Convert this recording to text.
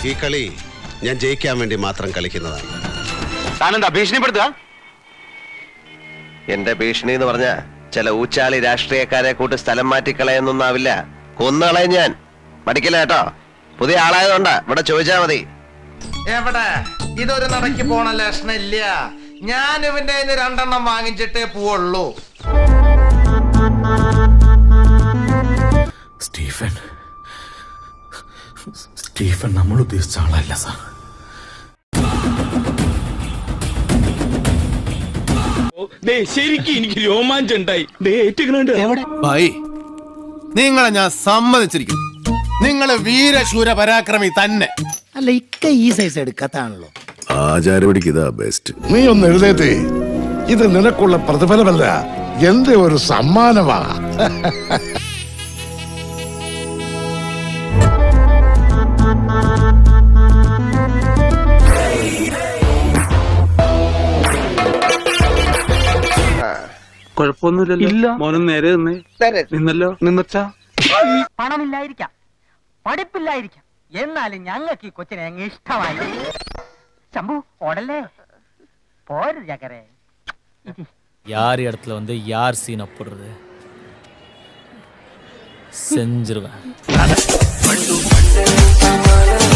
ഈ കളി ഞാൻ ജയിക്കാൻ വേണ്ടി മാത്രം കളിക്കുന്നതാണ് താനെന്താ ഭീഷണിപ്പെടുത്തുക എന്റെ ഭീഷണി എന്ന് പറഞ്ഞ ചില ഊച്ചാളി രാഷ്ട്രീയക്കാരെ കൂട്ട് സ്ഥലം മാറ്റിക്കളയൊന്നൊന്നാവില്ല കൊന്നുകളയും ഞാൻ മടിക്കില്ല കേട്ടോ പുതിയ ആളായതുകൊണ്ടാ ഇവിടെ ചോദിച്ചാ മതി എവിടെ ഇതൊരു നടക്ക് പോണ ലക്ഷണം ഇല്ല ഞാൻ ഇവന്റെ കയ്യിന്ന് രണ്ടെണ്ണം വാങ്ങിച്ചിട്ടേ പോവുള്ളൂ സ്റ്റീഫൻ സ്റ്റീഫൻ നമ്മൾ ഉദ്ദേശിച്ച ആളല്ല സാർ ശരിക്കും എനിക്ക് രോമാഞ്ചം ഉണ്ടായി ഭായി നിങ്ങളെ ഞാൻ സമ്മതിച്ചിരിക്കുന്നു നിങ്ങള് വീരശൂര പരാക്രമി തന്നെ അല്ല ഇക്ക ഈ സൈസ് എടുക്കാത്താണല്ലോ ആചാരപടിക്ക് ഇതാ ബെസ്റ്റ് നീ ഒന്ന് എഴുതേറ്റേ ഇത് നിനക്കുള്ള പ്രതിഫലമല്ല എന്റെ ഒരു സമ്മാനമാ കുഴപ്പമൊന്നുമില്ലല്ലോ ഇല്ല മോനും നേരെ നിന്നേ നിന്നല്ലോ നിന്നച്ചാ പണമില്ലായിരിക്കാം പഠിപ്പില്ലായിരിക്കാം എന്നാലും ഞങ്ങൾക്ക് ഈ കൊച്ചിനെ അങ്ങ് ഇഷ്ടമായി ശംഭു ഓടല്ലേ പോരുത് ചക്കരെ யார் இடத்துல வந்து யார் சீனை போடுறது செஞ்சிருவேன்